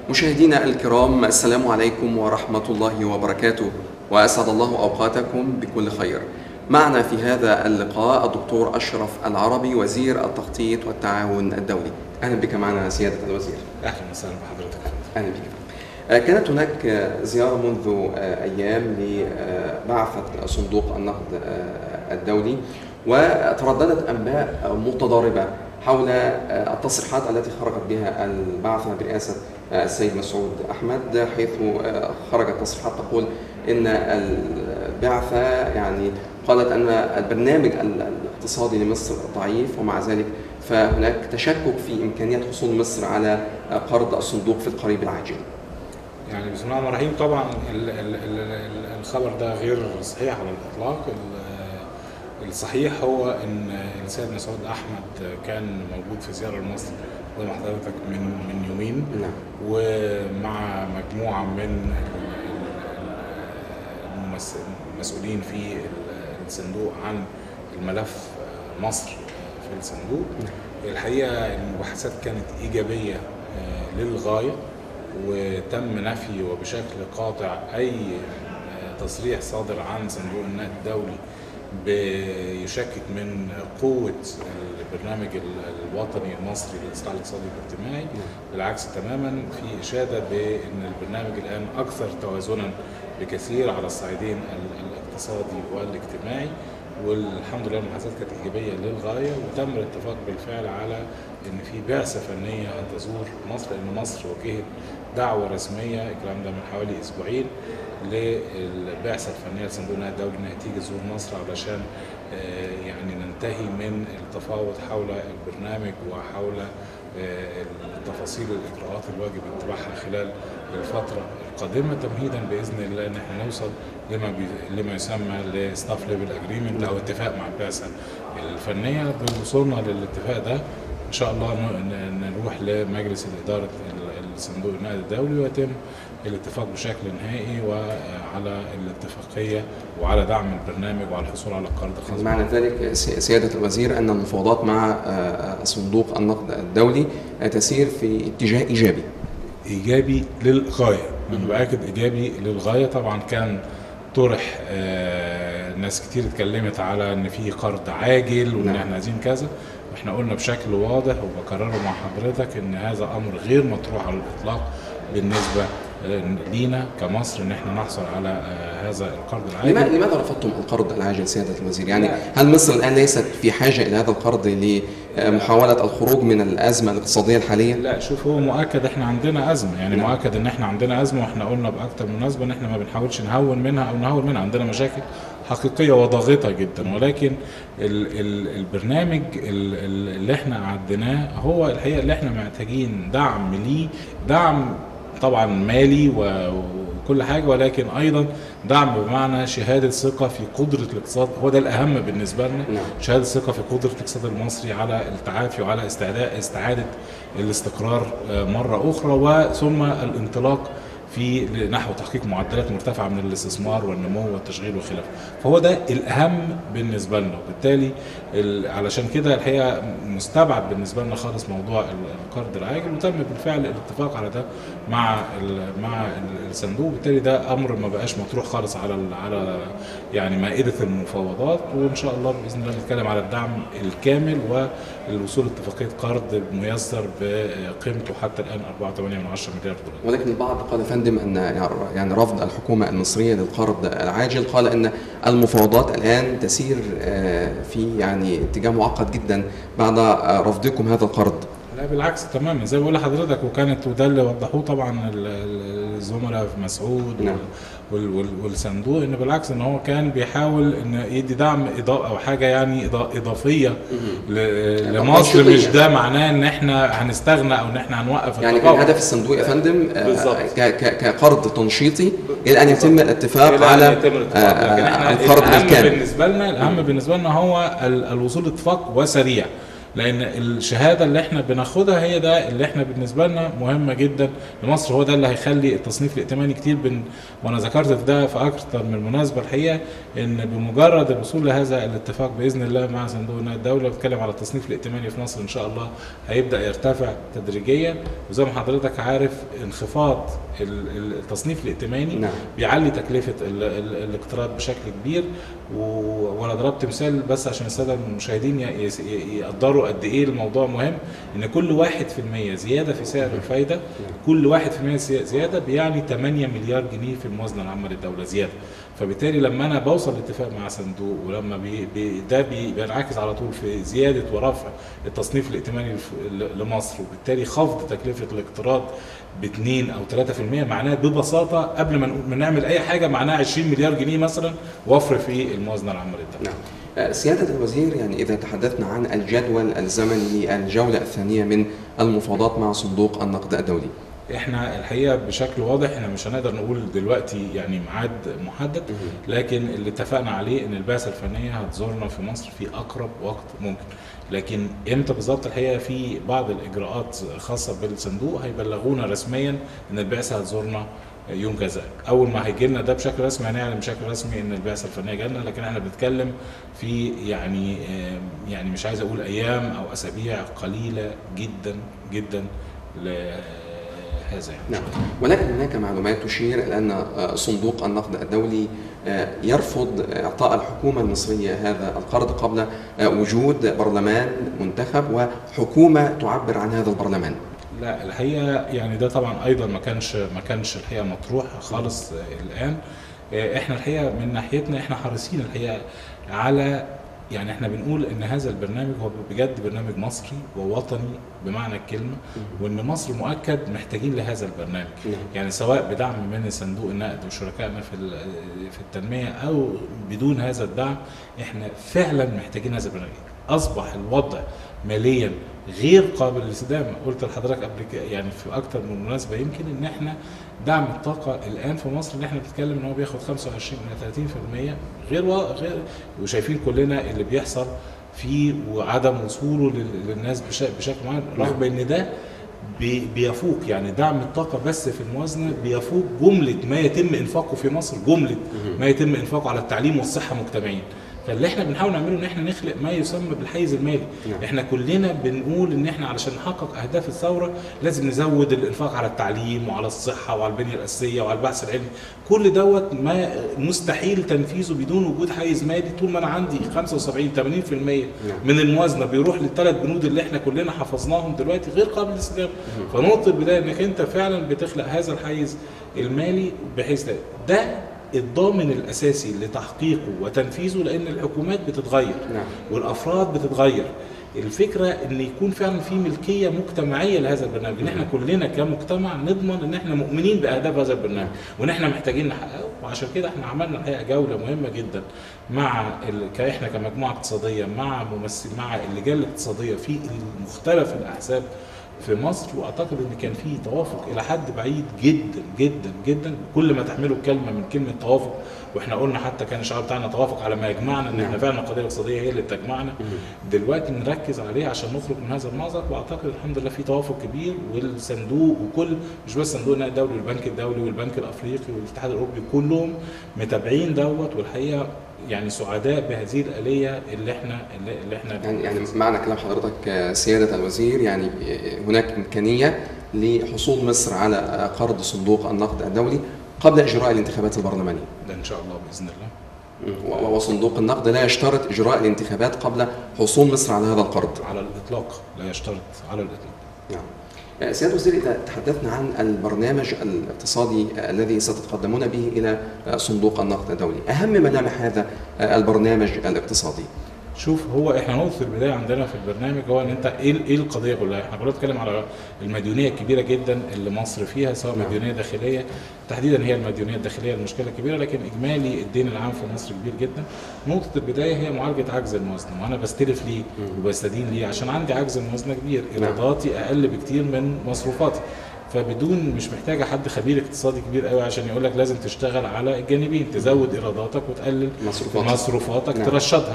مشاهدينا الكرام السلام عليكم ورحمة الله وبركاته وأسعد الله أوقاتكم بكل خير معنا في هذا اللقاء الدكتور أشرف العربي وزير التخطيط والتعاون الدولي أهلا بك معنا سيادة الوزير اهلا وسهلا بحضرتك أهلا بك آه، كانت هناك آه، زيارة منذ آه، أيام لبعثة صندوق النقد آه، الدولي وترددت أنباء متضاربة حول آه، التصريحات التي خرجت بها البعثة برئاسة آه، السيد مسعود أحمد حيث آه، خرجت تصريحات تقول إن البعثة يعني قالت أن البرنامج الاقتصادي لمصر ضعيف ومع ذلك فهناك تشكك في إمكانية حصول مصر على آه، قرض الصندوق في القريب العاجل يعني بسم الله الرحمن الرحيم طبعا ال ال ال ال الخبر ده غير صحيح على الاطلاق ال- الصحيح هو ان السيد مسعود احمد كان موجود في زياره لمصر زي ما حضرتك من من يومين نعم ومع مجموعه من ال- ال- الممس- المسؤولين في ال- الصندوق عن الملف مصر في الصندوق الحقيقه المباحثات كانت ايجابيه آه، للغايه وتم نفي وبشكل قاطع اي آه، تصريح صادر عن صندوق النقد الدولي بيشكك من قوة البرنامج ال- الوطني المصري للإصلاح الاقتصادي والاجتماعي بالعكس تماما في إشادة بأن البرنامج الآن أكثر توازنا بكثير على الصعيدين ال- الاقتصادي والاجتماعي والحمد لله المحادثات كانت ايجابيه للغايه وتم الاتفاق بالفعل على ان في بعثه فنيه ان تزور مصر لان مصر وجهت دعوه رسميه الكلام ده من حوالي اسبوعين للبعثه الفنيه لصندوق النقد الدولي انها تيجي تزور مصر علشان آه، يعني ننتهي من التفاوض حول البرنامج وحول آه، التفاصيل الاجراءات الواجب اتباعها خلال الفتره القادمه تمهيدا باذن الله ان احنا نوصل لما بي لما يسمى لستاف ليفل اجريمنت او اتفاق مع البعثه الفنيه بوصولنا للاتفاق ده ان شاء الله ن- ن- نروح لمجلس الاداره ال- الصندوق النقد الدولي ويتم الاتفاق بشكل نهائي وعلى الاتفاقيه وعلى دعم البرنامج وعلى الحصول على قرض خاص معنى ذلك سي- سيادة الوزير أن المفاوضات مع آه، صندوق النقد الدولي آه، تسير في اتجاه إيجابي ايجابي للغايه انا باكد ايجابي للغايه طبعا كان طرح آه ناس كتير اتكلمت على ان في قرض عاجل وان نعم. احنا عايزين كذا احنا قلنا بشكل واضح وبكرره مع حضرتك ان هذا امر غير مطروح على الاطلاق بالنسبه آه، لينا كمصر ان احنا نحصل على آه هذا القرض العاجل لماذا لماذا رفضتم القرض العاجل سيادة الوزير؟ يعني هل مصر الآن ليست في حاجة إلى هذا القرض لمحاولة الخروج من الأزمة الاقتصادية الحالية؟ لا شوف هو مؤكد احنا عندنا ازمه يعني نعم. مؤكد ان احنا عندنا ازمه واحنا قلنا باكتر من مناسبه ان احنا ما بنحاولش نهون منها او نهون منها عندنا مشاكل حقيقيه وضاغطه جدا ولكن ال ال البرنامج ال ال اللي احنا عديناه هو الحقيقه اللي احنا محتاجين دعم ليه دعم طبعا مالي و وكل حاجه ولكن ايضا دعم بمعنى شهاده ثقه في قدره الاقتصاد هو ده الاهم بالنسبه لنا نعم. شهاده ثقه في قدره الاقتصاد المصري على التعافي وعلى استعداد استعاده الاستقرار آه، مره اخرى وثم الانطلاق في نحو تحقيق معدلات مرتفعه من الاستثمار والنمو والتشغيل وخلافه فهو ده الاهم بالنسبه لنا وبالتالي ال- علشان كده الحقيقه مستبعد بالنسبه لنا خالص موضوع ال- القرض العاجل وتم بالفعل الاتفاق على ده مع ال- مع ال- الصندوق وبالتالي ده امر ما بقاش مطروح خالص على ال- على يعني مائده المفاوضات وان شاء الله باذن الله نتكلم على الدعم الكامل والوصول لاتفاقيه قرض ميسر بقيمته حتى الان 4.8 مليار دولار ولكن البعض قال يا فندم ان يعني رفض الحكومه المصريه للقرض العاجل قال ان المفاوضات الان تسير آه، في يعني اتجاه معقد جدا بعد آه، رفضكم هذا القرض لا بالعكس تماما زي ما بقول لحضرتك وكانت وده اللي وضحوه طبعا ال- ال- الزملاء في مسعود نعم. وال وال والصندوق ان بالعكس ان هو كان بيحاول ان يدي دعم اضافه او حاجه يعني إضا- اضافيه ل- لمصر تنشيطية. مش ده معناه ان احنا هنستغنى او ان احنا هنوقف يعني كان التفاوض. هدف الصندوق يا فندم آه، بالظبط. ك- ك- كقرض تنشيطي الى ان يتم الاتفاق إلى أن على يتم الاتفاق. لكن آه، احنا القرض الأهم بالكامل بالنسبه لنا الاهم بالنسبه لنا هو ال- الوصول لاتفاق وسريع لان الشهاده اللي احنا بناخدها هي ده اللي احنا بالنسبه لنا مهمه جدا لمصر هو ده اللي هيخلي التصنيف الائتماني كتير بن وانا ذكرت في ده في اكثر من مناسبه الحقيقه ان بمجرد الوصول لهذا الاتفاق باذن الله مع صندوق النقد الدولي بتكلم على التصنيف الائتماني في مصر ان شاء الله هيبدا يرتفع تدريجيا وزي ما حضرتك عارف انخفاض ال- ال- التصنيف الائتماني نعم. بيعلي تكلفه ال- ال- الاقتراض بشكل كبير و- وانا ضربت مثال بس عشان الساده المشاهدين ي- يس- ي- يقدروا قد ايه الموضوع مهم ان كل واحد في المية زياده في سعر الفايده كل واحد في المية زي- زياده بيعني 8 مليار جنيه في الموازنه العامه للدوله زياده فبالتالي لما انا بوصل لاتفاق مع صندوق ولما بي بي ده بي بينعكس على طول في زياده ورفع التصنيف الائتماني الف- ل- لمصر وبالتالي خفض تكلفه الاقتراض ب 2 او 3% معناه ببساطه قبل ما نقول- ما نعمل اي حاجه معناها 20 مليار جنيه مثلا وفر في الموازنه العامه للدوله. نعم آه، سيادة الوزير يعني إذا تحدثنا عن الجدول الزمني للجولة الثانية من المفاوضات مع صندوق النقد الدولي احنا الحقيقه بشكل واضح احنا مش هنقدر نقول دلوقتي يعني ميعاد محدد لكن اللي اتفقنا عليه ان البعثه الفنيه هتزورنا في مصر في اقرب وقت ممكن لكن امتى بالظبط الحقيقه في بعض الاجراءات خاصه بالصندوق هيبلغونا رسميا ان البعثه هتزورنا يوم كذا اول ما هيجي لنا ده بشكل رسمي هنعلن بشكل رسمي ان البعثه الفنيه جالنا لكن احنا بنتكلم في يعني آم، يعني مش عايز اقول ايام او اسابيع قليله جدا جدا لهذا يعني نعم ولكن هناك معلومات تشير إلى أن آه، صندوق النقد الدولي آه، يرفض إعطاء الحكومة المصرية هذا القرض قبل آه، وجود برلمان منتخب وحكومة تعبر عن هذا البرلمان لا الحقيقه يعني ده طبعا ايضا ما كانش ما كانش الحقيقه مطروح خالص آه، الان آه، احنا الحقيقه من ناحيتنا احنا حريصين الحقيقه على يعني احنا بنقول ان هذا البرنامج هو بجد برنامج مصري ووطني بمعنى الكلمه وان مصر مؤكد محتاجين لهذا البرنامج نعم. يعني سواء بدعم من صندوق النقد وشركائنا في ال- في التنميه او بدون هذا الدعم احنا فعلا محتاجين هذا البرنامج اصبح الوضع ماليا غير قابل للاستدامه قلت لحضرتك قبل كده يعني في اكتر من مناسبه يمكن ان احنا دعم الطاقه الان في مصر اللي احنا بنتكلم ان هو بياخد 25 الى 30% غير و... غير وشايفين كلنا اللي بيحصل فيه وعدم وصوله لل- للناس بش... بشكل معين رغم ان ده بي- بيفوق يعني دعم الطاقه بس في الموازنه بيفوق جمله ما يتم انفاقه في مصر جمله ما يتم انفاقه على التعليم والصحه مجتمعين فاللي احنا بنحاول نعمله ان احنا نخلق ما يسمى بالحيز المالي نعم. احنا كلنا بنقول ان احنا علشان نحقق اهداف الثوره لازم نزود الانفاق على التعليم وعلى الصحه وعلى البنيه الاساسيه وعلى البحث العلمي كل دوت ما مستحيل تنفيذه بدون وجود حيز مالي طول ما انا عندي 75 80% من الموازنه بيروح للثلاث بنود اللي احنا كلنا حفظناهم دلوقتي غير قابل للاستدامه فنقطه البدايه انك انت فعلا بتخلق هذا الحيز المالي بحيث ده, ده الضامن الاساسي لتحقيقه وتنفيذه لان الحكومات بتتغير نعم. والافراد بتتغير الفكره ان يكون فعلا في ملكيه مجتمعيه لهذا البرنامج ان احنا كلنا كمجتمع نضمن ان احنا مؤمنين باهداف هذا البرنامج وان احنا محتاجين نحققه وعشان كده احنا عملنا الحقيقه جوله مهمه جدا مع ال... ك- احنا كمجموعه اقتصاديه مع ممثل مع اللجان الاقتصاديه في مختلف الاحزاب في مصر واعتقد ان كان في توافق الى حد بعيد جدا جدا جدا كل ما تحمله الكلمه من كلمه توافق واحنا قلنا حتى كان الشعار بتاعنا توافق على ما يجمعنا ان احنا فعلا القضيه الاقتصاديه هي اللي بتجمعنا دلوقتي نركز عليه عشان نخرج من هذا المأزق واعتقد الحمد لله في توافق كبير والصندوق وكل مش بس صندوق النقد الدولي والبنك الدولي والبنك الافريقي والاتحاد الاوروبي كلهم متابعين دوت والحقيقه يعني سعداء بهذه الاليه اللي احنا اللي, اللي احنا يعني يعني معنى كلام حضرتك آه، سيادة الوزير يعني آه، هناك إمكانية لحصول مصر على آه، قرض صندوق النقد الدولي قبل إجراء الانتخابات البرلمانية ده ان شاء الله باذن الله و- وصندوق النقد لا يشترط إجراء الانتخابات قبل حصول مصر على هذا القرض على الاطلاق لا يشترط على الاطلاق نعم آه، سيادة الوزير إذا تحدثنا عن البرنامج الاقتصادي آه، الذي ستتقدمون به إلى آه، صندوق النقد الدولي أهم ملامح هذا آه، البرنامج الاقتصادي شوف هو احنا نقطه في البدايه عندنا في البرنامج هو ان انت ايه ايه القضيه كلها؟ احنا كلنا بنتكلم على المديونيه الكبيره جدا اللي مصر فيها سواء نعم. مديونيه داخليه تحديدا هي المديونيه الداخليه المشكله الكبيره لكن اجمالي الدين العام في مصر كبير جدا. نقطه البدايه هي معالجه عجز الموازنه وانا بستلف ليه وبستدين ليه؟ عشان عندي عجز الموازنه كبير نعم. ايراداتي اقل بكتير من مصروفاتي. فبدون مش محتاجه حد خبير اقتصادي كبير قوي عشان يقول لك لازم تشتغل على الجانبين تزود ايراداتك وتقلل مصروفات مصروفاتك نعم. ترشدها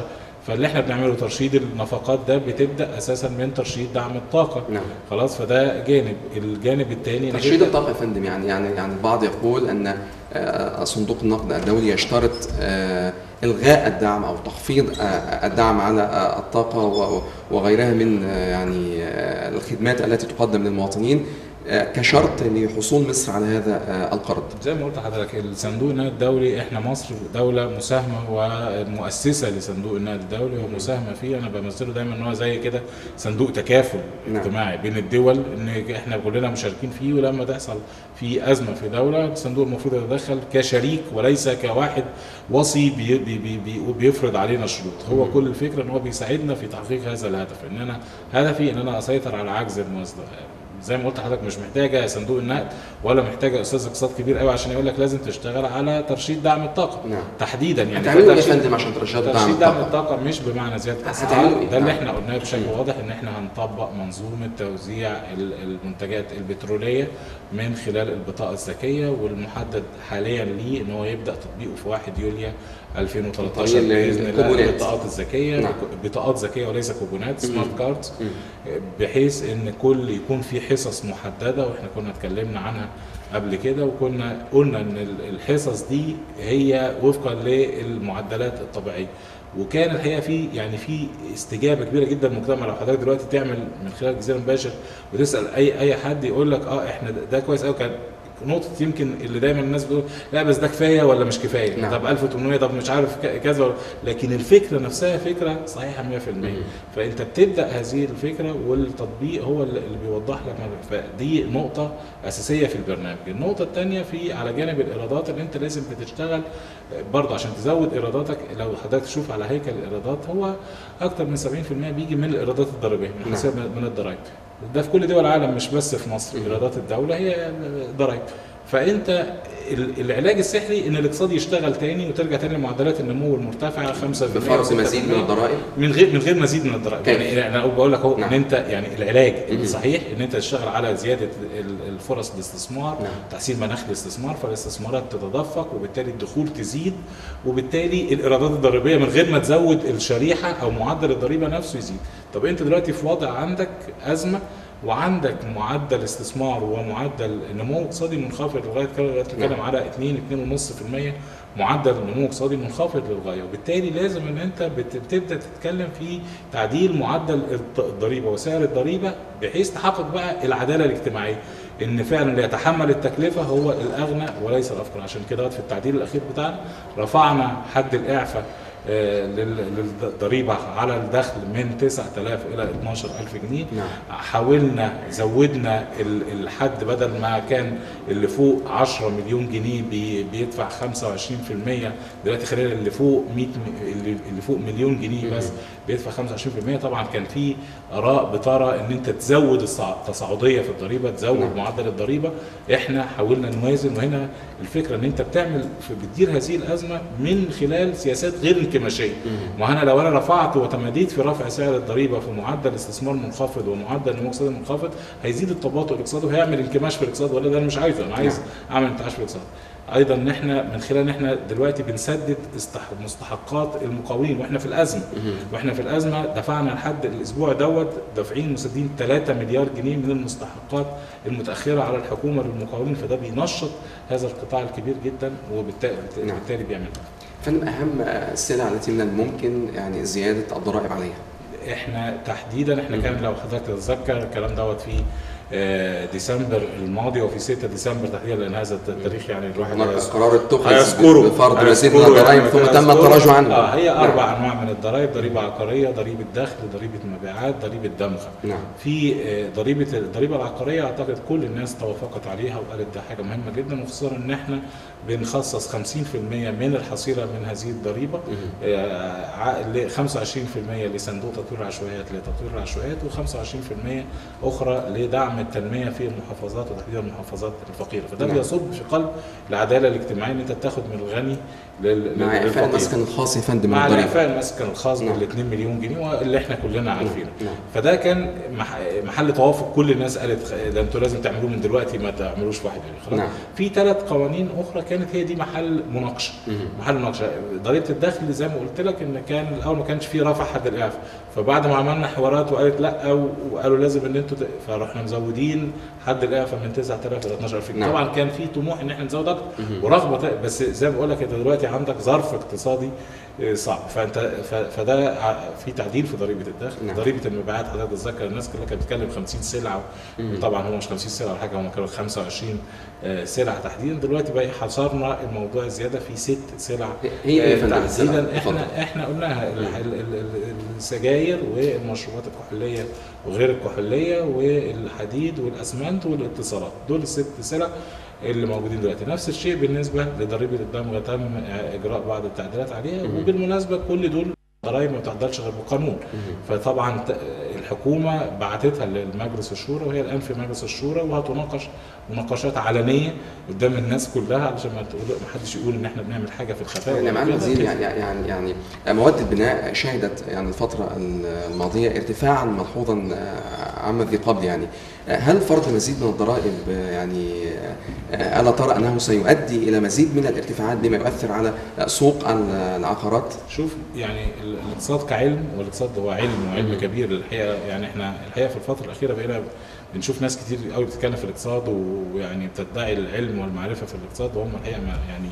فاللي احنا بنعمله ترشيد النفقات ده بتبدا اساسا من ترشيد دعم الطاقه نعم. خلاص فده جانب الجانب الثاني ترشيد الطاقه يا فندم يعني يعني يعني البعض يقول ان آه، صندوق النقد الدولي يشترط آه، الغاء الدعم او تخفيض آه، الدعم على آه، الطاقه و- وغيرها من آه، يعني آه، الخدمات التي تقدم للمواطنين آه، كشرط لحصول مصر على هذا آه، القرض زي ما قلت لحضرتك الصندوق النقد الدولي احنا مصر دولة مساهمة ومؤسسة لصندوق النقد الدولي ومساهمة فيه انا بمثله دايما ان هو زي كده صندوق تكافل نعم. اجتماعي بين الدول ان احنا كلنا مشاركين فيه ولما تحصل في ازمة في دولة الصندوق المفروض يتدخل كشريك وليس كواحد وصي بي بي بي بي بيفرض علينا شروط هو كل الفكرة ان هو بيساعدنا في تحقيق هذا الهدف ان انا هدفي ان انا اسيطر على عجز المصدر زي ما قلت لحضرتك مش محتاجه صندوق النقد ولا محتاجه استاذ اقتصاد كبير قوي عشان يقول لك لازم تشتغل على ترشيد دعم الطاقه نعم. تحديدا يعني هتعملوا ايه يا ترشيد- فندم عشان ترشيد دعم ترشيد دعم الطاقه؟ الطاقه مش بمعنى زياده هتعملوا الاسعار إيه؟ ده اللي نعم. احنا قلناه بشكل واضح ان احنا هنطبق منظومه توزيع ال- المنتجات البتروليه من خلال البطاقه الذكيه والمحدد حاليا ليه ان هو يبدا تطبيقه في 1 يوليو 2013 طيب، باذن الله الكوبونات. البطاقات الذكيه نعم. بطاقات ذكيه وليس كوبونات سمارت كاردز مم. بحيث ان كل يكون في حصص محدده واحنا كنا اتكلمنا عنها قبل كده وكنا قلنا ان ال- الحصص دي هي وفقا للمعدلات الطبيعيه وكان الحقيقه في يعني في استجابه كبيره جدا من المجتمع لو حضرتك دلوقتي تعمل من خلال جزيره مباشر وتسال اي اي حد يقول لك اه احنا ده, ده كويس قوي كان نقطة يمكن اللي دايما الناس بتقول لا بس ده كفاية ولا مش كفاية نعم. طب 1800 طب مش عارف ك- كذا ولا- لكن الفكرة نفسها فكرة صحيحة 100% فانت بتبدا هذه الفكره والتطبيق هو اللي اللي بيوضح لك ما- فدي نقطه اساسيه في البرنامج النقطه الثانيه في على جانب الايرادات اللي انت لازم بتشتغل برضه عشان تزود ايراداتك لو حضرتك تشوف على هيكل الايرادات هو اكتر من 70% بيجي من الايرادات الضريبيه من نعم. حساب من الضرائب ده في كل دول العالم مش بس في مصر ايرادات الدوله هي ضرائب فانت ال- العلاج السحري ان الاقتصاد يشتغل تاني وترجع تاني لمعدلات النمو المرتفعه 5% بفرض مزيد من الضرائب من غير من غير مزيد من الضرائب كيف؟ يعني انا بقول لك اهو نعم. ان انت يعني العلاج مم. الصحيح ان انت تشتغل على زياده ال- الفرص الاستثمار نعم. تحسين مناخ الاستثمار فالاستثمارات تتدفق وبالتالي الدخول تزيد وبالتالي الايرادات الضريبيه من غير ما تزود الشريحه او معدل الضريبه نفسه يزيد طب انت دلوقتي في وضع عندك ازمه وعندك معدل استثمار ومعدل نمو اقتصادي منخفض لغايه كده دلوقتي بتتكلم نعم. على 2 2.5% معدل نمو اقتصادي منخفض للغايه وبالتالي لازم ان انت بت- بتبدا تتكلم في تعديل معدل الض- الضريبه وسعر الضريبه بحيث تحقق بقى العداله الاجتماعيه ان فعلا اللي يتحمل التكلفه هو الاغنى وليس الافقر عشان كده في التعديل الاخير بتاعنا رفعنا حد الاعفاء آه، لل- للضريبه على الدخل من 9000 الى 12000 جنيه نعم. حاولنا زودنا ال- الحد بدل ما كان اللي فوق 10 مليون جنيه بي- بيدفع 25% دلوقتي خلينا اللي فوق 100 م- اللي اللي فوق مليون جنيه بس بيدفع 25% طبعا كان في اراء بترى ان انت تزود الصع- التصاعديه في الضريبه تزود نعم. معدل الضريبه احنا حاولنا نوازن وهنا الفكره ان انت بتعمل في بتدير هذه الازمه من خلال سياسات غير انكماشيه ما انا لو انا رفعت وتماديت في رفع سعر الضريبه في معدل استثمار منخفض ومعدل نمو اقتصادي منخفض هيزيد التباطؤ الاقتصادي وهيعمل انكماش في الاقتصاد ولا ده انا مش عايزه انا عايز اعمل انتعاش في الاقتصاد ايضا ان احنا من خلال ان احنا دلوقتي بنسدد استح- مستحقات المقاولين واحنا في الازمه واحنا في الازمه دفعنا لحد الاسبوع دوت دافعين مسدين 3 مليار جنيه من المستحقات المتاخره على الحكومه للمقاولين فده بينشط هذا القطاع الكبير جدا وبالتالي نعم. بالتالي بيعمل ده. فندم اهم السلع التي من الممكن يعني زياده الضرائب عليها احنا تحديدا احنا كان لو حضرتك تتذكر الكلام دوت في آه، ديسمبر الماضي وفي 6 ديسمبر تحديدا لان هذا التاريخ يعني الواحد هناك هيذ- قرار اتخذ هيذكره بفرض مزيد من هيذكره الضرائب يعني ثم تم هيذكره. التراجع عنه اه هي نعم. اربع انواع من الضرائب ضريبه عقاريه ضريبه دخل ضريبه مبيعات ضريبه دمغ نعم في آه، ضريبه الضريبه العقاريه اعتقد كل الناس توافقت عليها وقالت ده حاجه مهمه جدا وخصوصا ان احنا بنخصص 50% من الحصيله من هذه الضريبه آه، ع- ل 25% لصندوق تطوير العشوائيات لتطوير العشوائيات و25% اخرى لدعم دعم التنميه في المحافظات وتحديدا المحافظات الفقيره فده نعم. بيصب في قلب العداله الاجتماعيه ان انت تاخد من الغني لل- مع اعفاء للفقير المسكن الخاص يا فندم من مع الضريبه الاعفاء المسكن الخاص نعم. بال 2 مليون جنيه واللي احنا كلنا عارفينه نعم. فده كان مح- محل توافق كل الناس قالت خ- ده انتوا لازم تعملوه من دلوقتي ما تعملوش واحد يعني خلاص نعم. في ثلاث قوانين اخرى كانت هي دي محل مناقشه مهم. محل مناقشه ضريبه الدخل زي ما قلت لك ان كان الاول ما كانش فيه رفع حد الاعفاء فبعد ما عملنا حوارات وقالت لا و- وقالوا لازم ان انتوا ت- فرحنا مزودين حد الاعفاء من 9000 ل 12000 نعم. طبعا كان في طموح ان احنا نزود اكتر مهم. ورغبه ت- بس زي ما بقول لك انت دلوقتي عندك ظرف اقتصادي آه، صعب فانت ف- فده ع- في تعديل في ضريبه الدخل نعم. ضريبه المبيعات حضرتك تتذكر الناس كلها كانت بتتكلم 50 سلعه مهم. وطبعا هو مش 50 سلعه ولا حاجه هم كانوا 25 آه، سلعه تحديدا دلوقتي بقى حصرنا الموضوع زياده في ست سلع هي ايه يا آه، فندم السلع؟ تحديدا اتفضل. احنا احنا قلناها ال- ال- ال- ال- السجاير والمشروبات الكحوليه وغير الكحوليه والحديد والاسمنت والاتصالات دول الست سلع اللي موجودين دلوقتي نفس الشيء بالنسبه لضريبه الدمغ تم آه، اجراء بعض التعديلات عليها مهم. وبالمناسبه كل دول ضرائب ما بتعدلش غير بقانون مهم. فطبعا ت- الحكومه بعتتها للمجلس الشورى وهي الان في مجلس الشورى وهتناقش مناقشات علنيه قدام الناس كلها علشان ما تقول ما حدش يقول ان احنا بنعمل حاجه في الخفاء يعني ولا معالي كده. الوزير يعني يعني يعني مواد البناء شهدت يعني الفترة الماضية ارتفاعا ملحوظا عما ذي قبل يعني هل فرض مزيد من الضرائب يعني ألا ترى أنه سيؤدي إلى مزيد من الارتفاعات بما يؤثر على سوق العقارات؟ شوف يعني ال- الاقتصاد كعلم والاقتصاد هو علم وعلم مم. كبير الحقيقه يعني احنا الحقيقه في الفتره الاخيره بقينا بنشوف ناس كتير قوي بتتكلم في الاقتصاد و- ويعني بتدعي العلم والمعرفه في الاقتصاد وهم الحقيقه ما يعني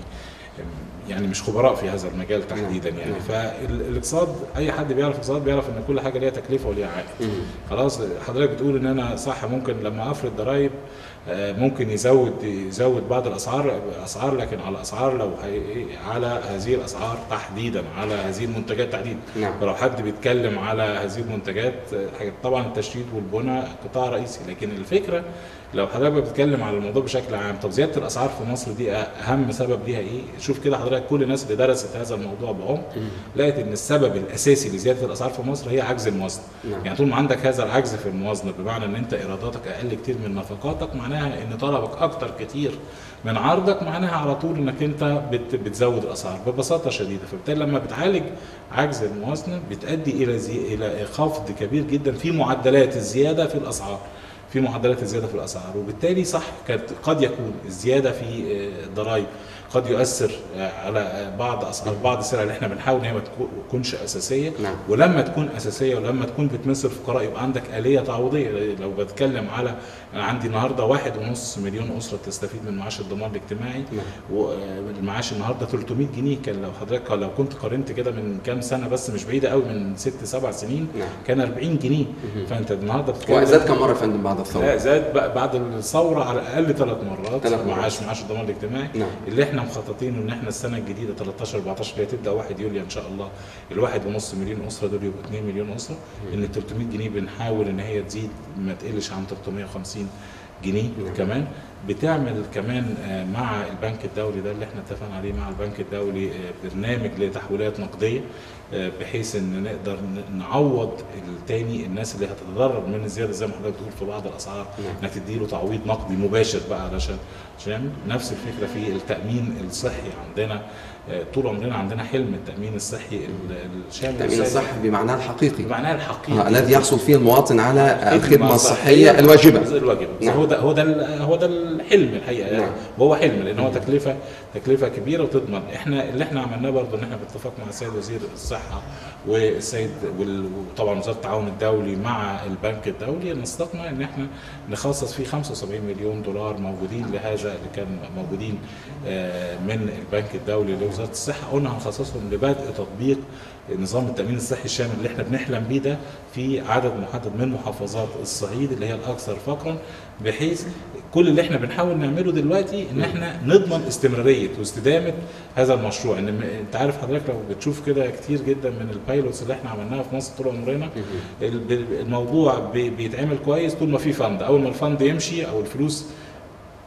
يعني مش خبراء في هذا المجال تحديدا نعم. يعني نعم. فالاقتصاد اي حد بيعرف اقتصاد بيعرف ان كل حاجه ليها تكلفه وليها عائد مم. خلاص حضرتك بتقول ان انا صح ممكن لما افرض ضرائب آه، ممكن يزود يزود بعض الاسعار اسعار لكن على اسعار لو هي على هذه الاسعار تحديدا على هذه المنتجات تحديدا نعم فلو حد بيتكلم على هذه المنتجات آه، حاجات طبعا التشييد والبناء قطاع رئيسي لكن الفكره لو حضرتك بتتكلم على الموضوع بشكل عام طب زياده الاسعار في مصر دي اهم سبب ليها ايه؟ شوف كده حضرتك كل الناس اللي درست هذا الموضوع بعمق مم. لقيت ان السبب الاساسي لزياده الاسعار في مصر هي عجز الموازنه نعم يعني طول ما عندك هذا العجز في الموازنه بمعنى ان انت ايراداتك اقل كتير من نفقاتك معناها ان طلبك اكتر كتير من عرضك معناها على طول انك انت بت بتزود الاسعار ببساطه شديده فبالتالي لما بتعالج عجز الموازنه بتؤدي الى زي الى خفض كبير جدا في معدلات الزياده في الاسعار في معدلات الزياده في الاسعار وبالتالي صح كانت قد يكون الزياده في آه، الضرائب قد يؤثر آه، على آه، بعض اسعار بعض السلع اللي احنا بنحاول ان هي ما تكو- تكونش اساسيه نعم ولما تكون اساسيه ولما تكون بتمس الفقراء يبقى عندك اليه تعويضيه لو بتكلم على أنا عندي النهارده واحد ونص مليون اسره تستفيد من معاش الضمان الاجتماعي نعم والمعاش النهارده 300 جنيه كان لو حضرتك لو كنت قارنت كده من كام سنه بس مش بعيده قوي من ست سبع سنين نعم كان 40 جنيه مهم. فانت النهارده بتتكلم وزاد كم مرة يا فندم بعد لا الثورة؟ زاد بقى بعد الثوره على الاقل ثلاث مرات ثلاث مرات. معاش معاش الضمان الاجتماعي نعم اللي احنا مخططين ان احنا السنه الجديده 13 14 اللي هتبدا 1 يوليو ان شاء الله الواحد ونص مليون اسره دول يبقوا 2 مليون اسره ان ال 300 جنيه بنحاول ان هي تزيد ما تقلش عن 350 جنيه نعم. كمان بتعمل كمان آه، مع البنك الدولي ده اللي احنا اتفقنا عليه مع البنك الدولي آه، برنامج لتحويلات نقديه آه، بحيث ان نقدر ن- نعوض التاني الناس اللي هتتضرر من الزياده زي ما حضرتك بتقول في بعض الاسعار نعم انك تديله تعويض نقدي مباشر بقى علشان عشان يعمل نفس الفكره في التامين الصحي عندنا آه، طول عمرنا عندنا حلم التامين الصحي ال- الشامل التأمين السادس الصحي بمعناه الحقيقي بمعناه الحقيقي آه، الذي يحصل فيه المواطن على الخدمة الخدمة الصحية الواجبة الواجبة نعم. هو ده هو ده ال- هو ده الحلم الحقيقه يعني نعم. وهو حلم لان هو مم. تكلفه تكلفه كبيره وتضمن احنا اللي احنا عملناه برضه ان احنا باتفاق مع السيد وزير الصحه والسيد وال- وطبعا وزاره التعاون الدولي مع البنك الدولي نستطمع ان احنا نخصص فيه 75 مليون دولار موجودين لهذا اللي كان موجودين آه، من البنك الدولي لوزاره الصحه قلنا هنخصصهم لبدء تطبيق نظام التامين الصحي الشامل اللي احنا بنحلم بيه ده في عدد محدد من محافظات الصعيد اللي هي الاكثر فقرا بحيث كل اللي احنا بنحاول نعمله دلوقتي ان احنا نضمن استمراريه واستدامه هذا المشروع ان م- انت عارف حضرتك لو بتشوف كده كتير جدا من البايلوتس اللي احنا عملناها في مصر طول عمرنا مهم. ال- ب- الموضوع بي- بيتعمل كويس طول ما في فند اول ما الفند يمشي او الفلوس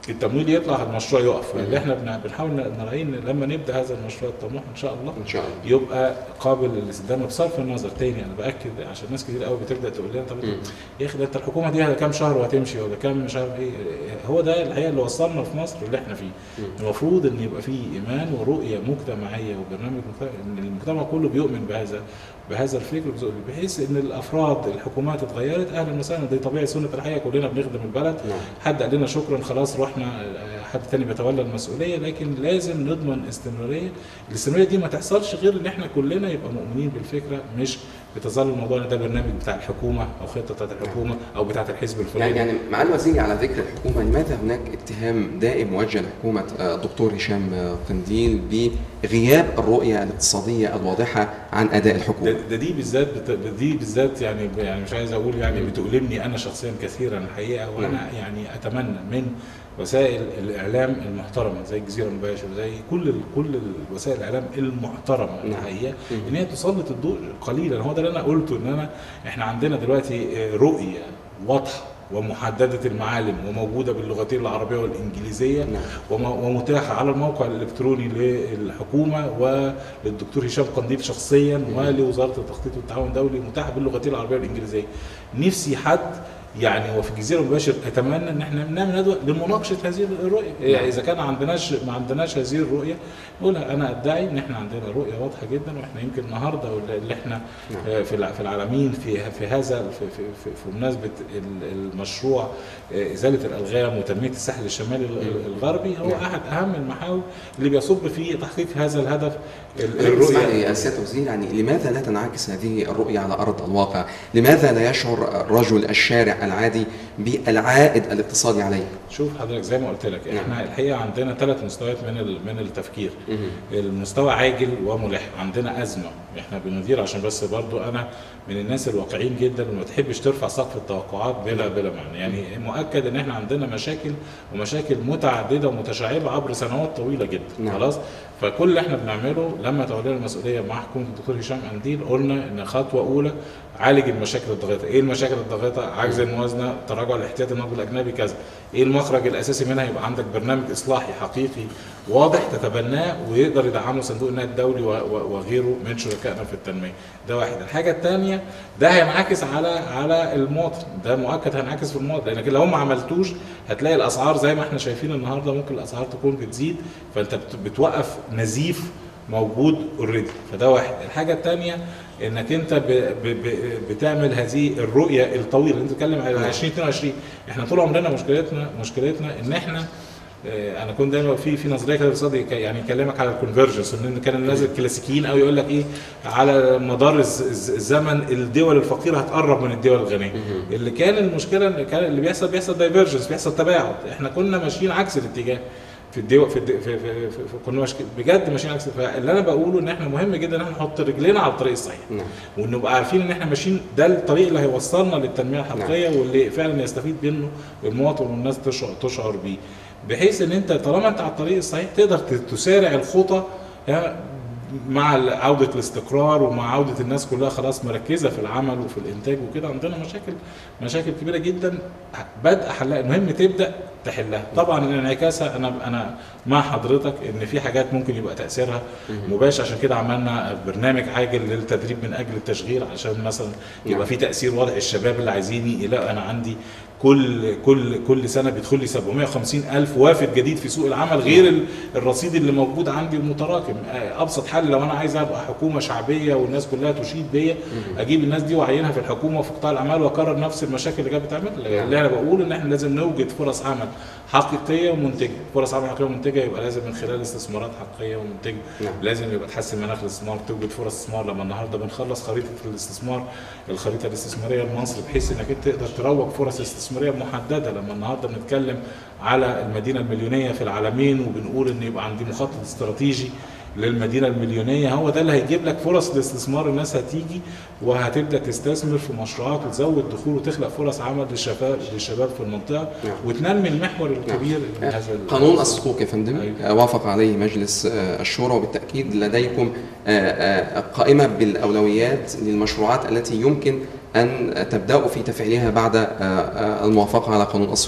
التمويل يطلع المشروع يقف اللي احنا بن- بنحاول نراعيه ان لما نبدا هذا المشروع الطموح ان شاء الله ان شاء الله يبقى قابل للاستدامه بصرف النظر تاني انا باكد عشان ناس كتير قوي بتبدا تقول لنا طب مم. يا اخي ده انت الحكومه دي كام شهر وهتمشي ولا كام مش عارف ايه هو ده الحقيقه اللي وصلنا في مصر اللي احنا فيه مم. المفروض ان يبقى فيه ايمان ورؤيه مجتمعيه وبرنامج مجتمع ان المجتمع كله بيؤمن بهذا بهذا الفكر بحيث ان الافراد الحكومات اتغيرت اهلا وسهلا دي طبيعه سنه الحياه كلنا بنخدم البلد نعم حد قال لنا شكرا خلاص رحنا آه، حد تاني بيتولى المسؤوليه لكن لازم نضمن استمراريه الاستمراريه دي ما تحصلش غير ان احنا كلنا يبقى مؤمنين بالفكره مش بتظل الموضوع ان ده برنامج بتاع الحكومه او خطه بتاعت الحكومه او بتاعت الحزب يعني الفلاني يعني مع الوزير على ذكر الحكومه لماذا هناك اتهام دائم موجه لحكومه آه، الدكتور هشام آه، قنديل بغياب الرؤيه الاقتصاديه الواضحه عن اداء ده, الحكومه؟ ده دي بالذات بت... دي بالذات يعني يعني مش عايز اقول يعني بتؤلمني انا شخصيا كثيرا الحقيقه وانا يعني اتمنى من وسائل الاعلام المحترمه زي الجزيره المباشر زي كل ال- كل وسائل الاعلام المحترمه نعم. الحقيقه مم. ان هي تسلط الضوء قليلا هو ده اللي انا قلته ان انا احنا عندنا دلوقتي آه، رؤيه واضحه ومحدده المعالم وموجوده باللغتين العربيه والانجليزيه نعم وم- ومتاحه على الموقع الالكتروني للحكومه وللدكتور هشام قنديل شخصيا ولوزاره التخطيط والتعاون الدولي متاحه باللغتين العربيه والانجليزيه. نفسي حد يعني وفي الجزيره المباشر اتمنى ان احنا نعمل ندوه لمناقشه هذه الرؤيه، يعني اذا كان عندناش ما عندناش هذه الرؤيه نقول انا ادعي ان احنا عندنا رؤيه واضحه جدا واحنا يمكن النهارده اللي احنا نعم. آه، في الع- في العالمين في في هذا في في, في, في مناسبه ال- المشروع آه، ازاله الالغام وتنميه الساحل الشمالي ال- مم. الغربي هو نعم. احد اهم المحاور اللي بيصب في تحقيق هذا الهدف ال- لكن اسمح لي الرؤيه يا سياده الوزير يعني لماذا لا تنعكس هذه الرؤيه على ارض الواقع؟ لماذا لا يشعر الرجل الشارع العادي بالعائد الاقتصادي عليه؟ شوف حضرتك زي ما قلت لك احنا نعم. الحقيقه عندنا ثلاث مستويات من ال- من التفكير مهم. المستوى عاجل وملح عندنا ازمه احنا بندير عشان بس برضو انا من الناس الواقعيين جدا اللي ما تحبش ترفع سقف التوقعات بلا بلا معنى يعني مؤكد ان احنا عندنا مشاكل ومشاكل متعدده ومتشعبه عبر سنوات طويله جدا نعم. خلاص فكل اللي احنا بنعمله لما تولينا المسؤوليه مع حكومه الدكتور هشام قنديل قلنا ان خطوه اولى عالج المشاكل الضاغطه، ايه المشاكل الضاغطه؟ عجز الموازنه، تراجع الاحتياطي النقد الاجنبي كذا. ايه المخرج الاساسي منها؟ يبقى عندك برنامج اصلاحي حقيقي واضح تتبناه ويقدر يدعمه صندوق النقد الدولي و- و- وغيره من شركائنا في التنميه. ده واحد، الحاجه الثانيه ده هينعكس على على المواطن، ده مؤكد هينعكس في المواطن لانك لو ما عملتوش هتلاقي الاسعار زي ما احنا شايفين النهارده ممكن الاسعار تكون بتزيد فانت بت- بتوقف نزيف موجود اوريدي فده واحد الحاجه الثانيه انك انت ب ب ب بتعمل هذه الرؤيه الطويله اللي انت بتتكلم على 2022 احنا طول عمرنا مشكلتنا مشكلتنا ان احنا آه، انا كنت دايما في في نظريه كده الاقتصادي ك- يعني يكلمك على الكونفرجنس ان كان الناس الكلاسيكيين قوي يقول لك ايه على مدار الز- الز- الزمن الدول الفقيره هتقرب من الدول الغنيه مهم. اللي كان المشكله ان كان اللي بيحصل بيحصل دايفرجنس بيحصل تباعد احنا كنا ماشيين عكس الاتجاه في الدول في, الد... في, في, في, في كنا ماشي بجد ماشيين عكس فاللي انا بقوله ان احنا مهم جدا ان احنا نحط رجلينا على الطريق الصحيح نعم ونبقى عارفين ان احنا ماشيين ده الطريق اللي هيوصلنا للتنميه الحقيقيه واللي فعلا يستفيد منه المواطن والناس تشعر, تشعر بيه بحيث ان انت طالما انت على الطريق الصحيح تقدر ت- تسارع الخطى ها، مع عودة الاستقرار ومع عودة الناس كلها خلاص مركزة في العمل وفي الإنتاج وكده عندنا مشاكل مشاكل كبيرة جدا بدء حلها المهم تبدأ تحلها طبعا انعكاسها أنا أنا مع حضرتك إن في حاجات ممكن يبقى تأثيرها مباشر عشان كده عملنا برنامج عاجل للتدريب من أجل التشغيل عشان مثلا نعم. يبقى في تأثير واضح الشباب اللي عايزين يلاقوا أنا عندي كل كل كل سنه بيدخل لي 750 الف وافد جديد في سوق العمل غير ال- الرصيد اللي موجود عندي المتراكم آه، ابسط حل لو انا عايز ابقى حكومه شعبيه والناس كلها تشيد بيا اجيب الناس دي واعينها في الحكومه وفي قطاع الاعمال واكرر نفس المشاكل اللي كانت بتعمل اللي انا بقول ان احنا لازم نوجد فرص عمل حقيقيه ومنتجه فرص عمل حقيقيه ومنتجه يبقى لازم من خلال استثمارات حقيقيه ومنتجه نعم. لازم يبقى تحسن مناخ الاستثمار توجد فرص استثمار لما النهارده بنخلص خريطه الاستثمار الخريطه الاستثماريه لمصر بحيث انك انت تقدر تروج فرص استثماريه محدده لما النهارده بنتكلم على المدينه المليونيه في العالمين وبنقول ان يبقى عندي مخطط استراتيجي للمدينه المليونيه هو ده اللي هيجيب لك فرص الاستثمار الناس هتيجي وهتبدا تستثمر في مشروعات وتزود دخول وتخلق فرص عمل للشباب للشباب في المنطقه نعم. وتنمي المحور الكبير من هذا ال- قانون الصكوك يا فندم أيوة. آه، وافق عليه مجلس آه، الشورى وبالتاكيد لديكم آه، آه، قائمه بالاولويات للمشروعات التي يمكن ان تبداوا في تفعيلها بعد آه، آه، الموافقه على قانون الصكوك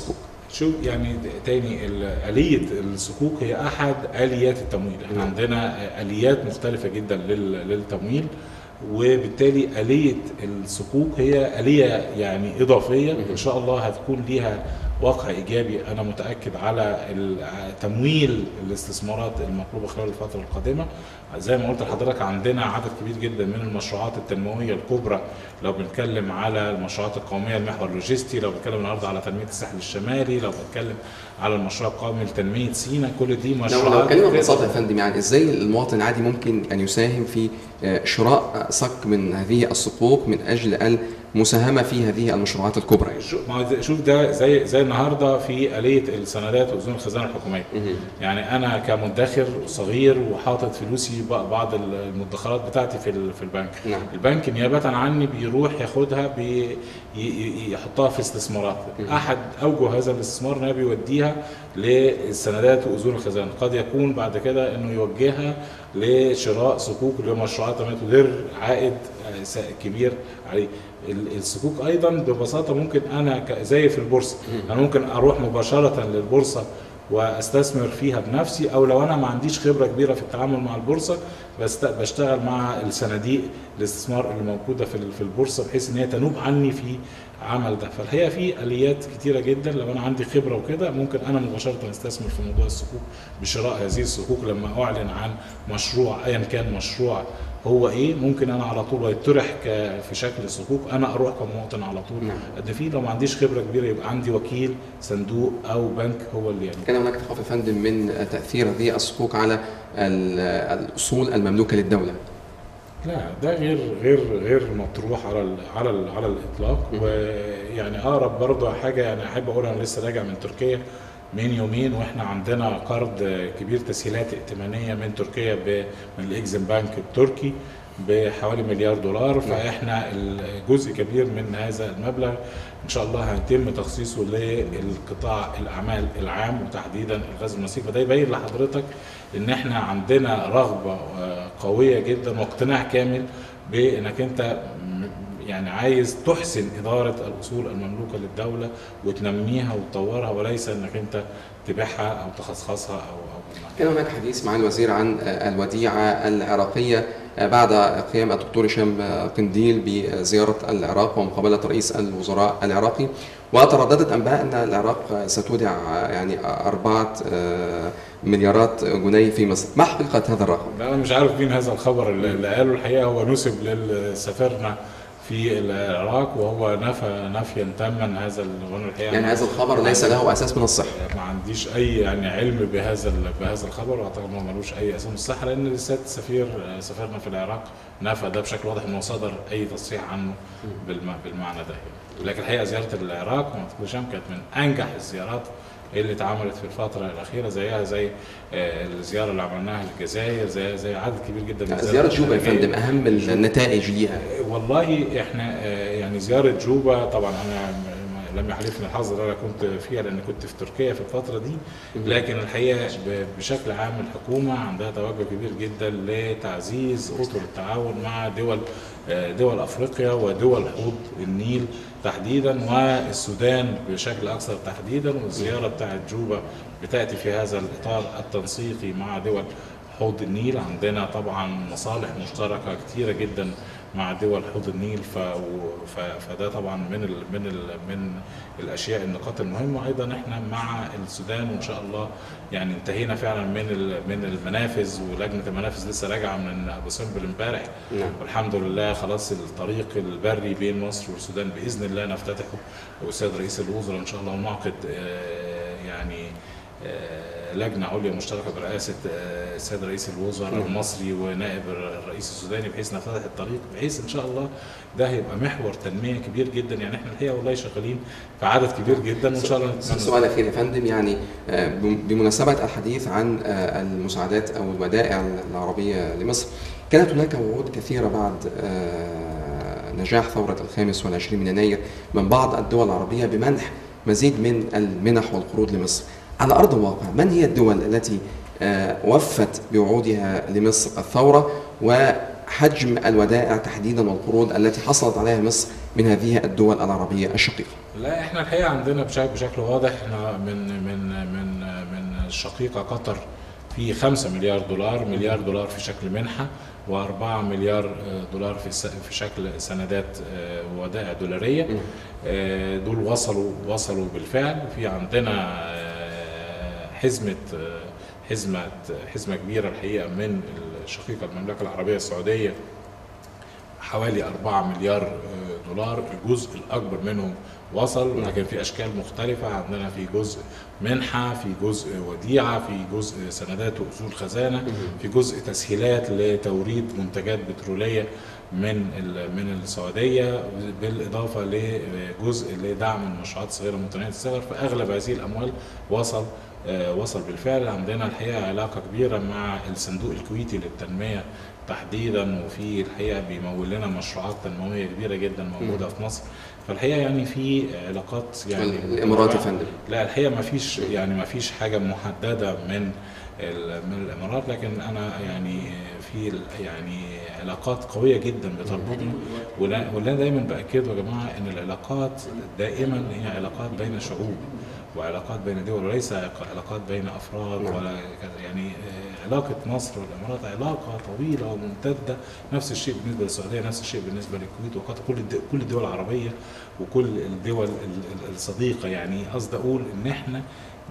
شوف يعني تاني ال- آلية الصكوك هي أحد آليات التمويل، احنا نعم. عندنا آليات مختلفة جدا لل- للتمويل وبالتالي آلية الصكوك هي آلية يعني إضافية إن شاء الله هتكون ليها واقع إيجابي أنا متأكد على ال- تمويل الاستثمارات المطلوبة خلال الفترة القادمة زي ما قلت لحضرتك عندنا عدد كبير جدا من المشروعات التنموية الكبرى لو بنتكلم على المشروعات القومية المحور اللوجستي لو بنتكلم النهارده على تنمية الساحل الشمالي لو بنتكلم على المشروع القومي لتنمية سيناء كل دي لو مشروعات لو اتكلمنا تقدر- ببساطه يا فندم يعني ازاي المواطن العادي ممكن ان يساهم في آه، شراء صك من هذه الصكوك من اجل المساهمه في هذه المشروعات الكبرى يعني. شو- ما هو زي- شوف ده زي زي النهارده في آلية السندات وأذون الخزانة الحكومية يعني انا كمدخر صغير وحاطط فلوسي ب- بعض المدخرات بتاعتي في ال- في البنك نعم. البنك نيابه عني بيروح ياخدها بي ي- ي- يحطها في استثمارات احد اوجه هذا الاستثمار ان هو بيوديها للسندات واذون الخزانه قد يكون بعد كده انه يوجهها لشراء صكوك لمشروعات ما تدر عائد آه، س- كبير عليه ال- الصكوك ايضا ببساطه ممكن انا ك- زي في البورصه انا ممكن اروح مباشره للبورصه واستثمر فيها بنفسي او لو انا ما عنديش خبره كبيره في التعامل مع البورصه بست- بشتغل مع الصناديق الاستثمار اللي موجوده في ال- في البورصه بحيث ان هي تنوب عني في عمل ده فالحقيقه في اليات كتيره جدا لو انا عندي خبره وكده ممكن انا مباشره استثمر في موضوع الصكوك بشراء هذه الصكوك لما اعلن عن مشروع ايا كان مشروع هو ايه ممكن انا على طول يطرح ك- في شكل صكوك انا اروح كمواطن على طول نعم. قد فيه لو ما عنديش خبره كبيره يبقى عندي وكيل صندوق او بنك هو اللي يعني كان هناك تخوف يا فندم من تاثير هذه الصكوك على ال- الاصول المملوكه للدوله لا ده غير غير غير مطروح على ال على ال على الاطلاق ويعني اقرب برضه حاجه يعني احب اقول انا لسه راجع من تركيا من يومين واحنا عندنا قرض كبير تسهيلات ائتمانيه من تركيا ب- من الاكزيم بانك التركي بحوالي مليار دولار فاحنا جزء كبير من هذا المبلغ ان شاء الله هيتم تخصيصه للقطاع الاعمال العام وتحديدا الغاز المسيح فده يبين لحضرتك ان احنا عندنا رغبه آه، قويه جدا واقتناع كامل بانك انت م- يعني عايز تحسن اداره الاصول المملوكه للدوله وتنميها وتطورها وليس انك انت تبيعها او تخصخصها او او كان هناك حديث مع الوزير عن الوديعة العراقية بعد قيام الدكتور هشام قنديل بزيارة العراق ومقابلة رئيس الوزراء العراقي وترددت أنباء أن العراق ستودع يعني أربعة مليارات جنيه في مصر ما حقيقة هذا الرقم؟ انا مش عارف مين هذا الخبر اللي اللي قاله الحقيقه هو نسب لسفيرنا في العراق وهو نفى نفيا تاما هذا ال- وانا الحقيقه يعني هذا الخبر ليس له أساس من الصحة ما عنديش اي يعني علم بهذا ال- بهذا الخبر واعتقد انه ملوش اي اساس من الصحه لان السيد السفير سفيرنا في العراق نفى ده بشكل واضح انه صدر اي تصريح عنه بالم- بالمعنى ده يعني. لكن الحقيقه زياره العراق ومنطقه الشام كانت من انجح الزيارات اللي اتعملت في الفترة الأخيرة زيها زي آه، الزيارة اللي عملناها للجزائر زي زي عدد كبير جدا من زيارة الزيارات جوبا يا الخارجية. فندم أهم النتائج ليها والله احنا آه، يعني زياره جوبا طبعا انا م- لم يحلفني الحظ ان انا كنت فيها لان كنت في تركيا في الفتره دي لكن الحقيقه ب- بشكل عام الحكومه عندها توجه كبير جدا لتعزيز اطر التعاون مع دول آه، دول افريقيا ودول حوض النيل تحديدا والسودان بشكل اكثر تحديدا والزياره بتاعت جوبا بتاتي في هذا الاطار التنسيقي مع دول حوض النيل عندنا طبعا مصالح مشتركه كتيره جدا مع دول حوض النيل ف... ف... فده طبعا من ال... من ال... من الاشياء النقاط المهمه ايضا احنا مع السودان وان شاء الله يعني انتهينا فعلا من ال... من المنافذ ولجنه المنافذ لسه راجعه من ابو سمبل امبارح نعم. والحمد لله خلاص الطريق البري بين مصر والسودان باذن الله نفتتحه والسيد رئيس الوزراء ان شاء الله ونعقد آه، يعني آه، لجنه عليا مشتركه برئاسه آه، السيد رئيس الوزراء المصري ونائب الرئيس السوداني بحيث نفتتح الطريق بحيث ان شاء الله ده هيبقى محور تنميه كبير جدا يعني احنا الحقيقه والله شغالين في عدد كبير جدا وان شاء الله نتمنى سؤال اخير يا فندم يعني آه، بم- بمناسبه الحديث عن آه، المساعدات او الودائع العربيه لمصر كانت هناك وعود كثيره بعد آه، نجاح ثوره الخامس والعشرين من يناير من بعض الدول العربيه بمنح مزيد من المنح والقروض لمصر على ارض الواقع من هي الدول التي آه، وفت بوعودها لمصر الثوره وحجم الودائع تحديدا والقروض التي حصلت عليها مصر من هذه الدول العربية الشقيقة لا احنا الحقيقه عندنا بشكل بشكل واضح احنا من من من من الشقيقه قطر في 5 مليار دولار مليار دولار في شكل منحه و4 مليار دولار في س- في شكل سندات آه، ودائع دولاريه آه، دول وصلوا وصلوا بالفعل في عندنا آه، حزمه آه، حزمه حزمه كبيره الحقيقه من الشقيقه المملكه العربيه السعوديه حوالي 4 مليار آه، دولار الجزء الأكبر منهم وصل لكن في أشكال مختلفة عندنا في جزء منحة في جزء وديعة في جزء سندات وأصول خزانة في جزء تسهيلات لتوريد منتجات بترولية من ال- من السعودية بالإضافة لجزء لدعم المشروعات الصغيرة متناهية الصغر فأغلب هذه الأموال وصل آه، وصل بالفعل عندنا الحقيقة علاقة كبيرة مع الصندوق الكويتي للتنمية تحديدا وفي الحقيقه بيمول لنا مشروعات تنمويه كبيره جدا موجوده في مصر فالحقيقه يعني في علاقات يعني الإمارات يا فندم لا الحقيقه ما فيش يعني ما فيش حاجه محدده من ال- من الامارات لكن انا يعني في ال- يعني علاقات قويه جدا بتربطنا ولا ولا دايما باكده يا جماعه ان العلاقات دائما هي علاقات بين شعوب وعلاقات بين دول وليس علاقات بين افراد نعم. ولا كذا يعني آه، علاقه مصر والامارات علاقه طويله وممتده نفس الشيء بالنسبه للسعوديه نفس الشيء بالنسبه للكويت وقطر كل الد- كل الدول العربيه وكل الدول ال- ال- الصديقه يعني قصدي اقول ان احنا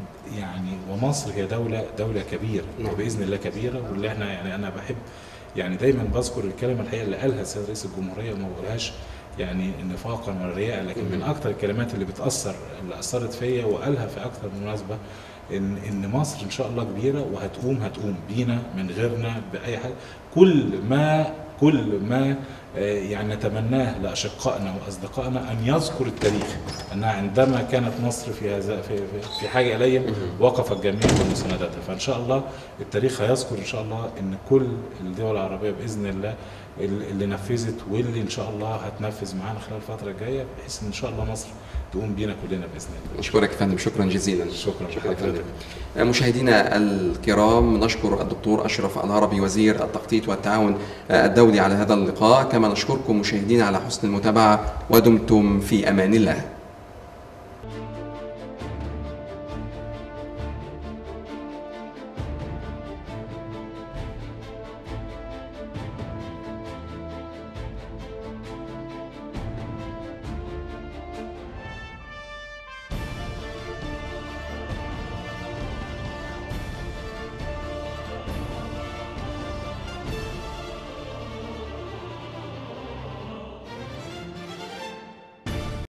يعني ومصر هي دوله دوله كبيره نعم. وباذن الله كبيره واللي احنا يعني انا بحب يعني دايما بذكر الكلمه الحقيقه اللي قالها السيد رئيس الجمهوريه وما بقولهاش يعني نفاقا ولا رياء لكن من اكثر الكلمات اللي بتاثر اللي اثرت فيا وقالها في اكثر من مناسبه ان ان مصر ان شاء الله كبيره وهتقوم هتقوم بينا من غيرنا باي حاجه كل ما كل ما آه، يعني نتمناه لاشقائنا واصدقائنا ان يذكر التاريخ انها عندما كانت مصر في هذا في, في, في حاجه الي وقف الجميع بمساندتها فان شاء الله التاريخ هيذكر ان شاء الله ان كل الدول العربيه باذن الله اللي نفذت واللي ان شاء الله هتنفذ معانا خلال الفتره الجايه بحيث ان شاء الله مصر تقوم بينا كلنا باذن الله نشكرك يا فندم شكرا جزيلا شكرا شكرا لحضرتك. فندم مشاهدينا الكرام نشكر الدكتور أشرف العربي وزير التخطيط والتعاون الدولي على هذا اللقاء كما نشكركم مشاهدينا على حسن المتابعة ودمتم في أمان الله